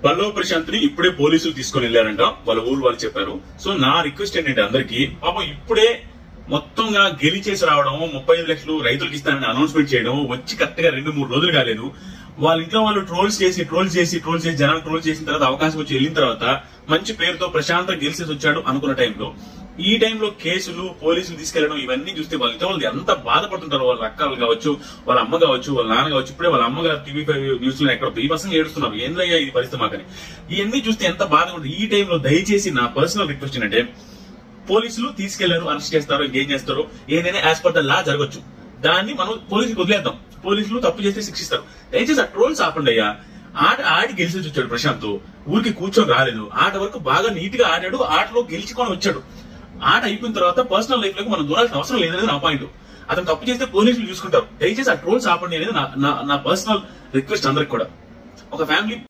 పల్లవ ప్రశాంత్ ని ఇప్పుడే పోలీసులు తీసుకొని వెళ్ళారంట వాళ్ళ ఊరు వాళ్ళు చెప్పారు సో నా రిక్వెస్ట్ ఏంటంటే అందరికి పాపం ఇప్పుడే మొత్తంగా గెలిచేసి రావడం ముప్పై ఐదు లక్షలు రైతులకు ఇస్తానని అనౌన్స్మెంట్ చేయడం వచ్చి కరెక్ట్ గా రెండు మూడు రోజులు కాలేదు వాళ్ళ ఇంట్లో వాళ్ళు ట్రోల్స్ చేసి ట్రోల్స్ చేసి ట్రోల్స్ చేసి జనాలు ట్రోల్ చేసిన తర్వాత అవకాశం వచ్చి వెళ్ళిన తర్వాత మంచి పేరుతో ప్రశాంతంగా గెలిచేసి వచ్చాడు అనుకున్న టైంలో ఈ టైంలో కేసులు పోలీసులు తీసుకెళ్లడం ఇవన్నీ చూస్తే వాళ్ళతో వాళ్ళు ఎంత బాధపడుతుంటారు వాళ్ళ అక్కలు కావచ్చు వాళ్ళ అమ్మ కావచ్చు వాళ్ళ నాన్న కావచ్చు ఇప్పుడే వాళ్ళ అమ్మగారు టీవీ ఫైవ్ న్యూస్ లో ఎక్కడ బీభత్సంగా ఏడుస్తున్నారు ఏందయ్యా ఈ పరిస్థితి మాకని ఇవన్నీ చూస్తే ఎంత బాధగా ఉంటుంది ఈ టైంలో దయచేసి నా పర్సనల్ రిక్వెస్ట్ ఏంటంటే పోలీసులు తీసుకెళ్లారు అరెస్ట్ చేస్తారు ఇంకేం చేస్తారు ఏదైనా యాజ్ పర్ ద లా జరగచ్చు దాన్ని మనం పోలీసులకు వదిలేద్దాం పోలీసులు తప్పు చేస్తే శిక్షిస్తారు దయచేసి ఆ ట్రోల్స్ ఆపండి అయ్యా ఆట ఆడి గెలిచి వచ్చాడు ప్రశాంత్ ఊరికి కూర్చొని రాలేదు ఆట వరకు బాగా నీట్ గా ఆడాడు ఆటలో గెలుచుకొని వచ్చాడు ఆట అయిపోయిన తర్వాత పర్సనల్ లైఫ్ లోకి మనం దూరాల్సిన అవసరం లేదనేది నా పాయింట్ అతను తప్పు చేస్తే పోలీసులు చూసుకుంటారు దయచేసి ఆ ట్రోల్స్ ఆపండి అనేది నా- నా నా పర్సనల్ రిక్వెస్ట్ అందరికి కూడా ఒక ఫ్యామిలీ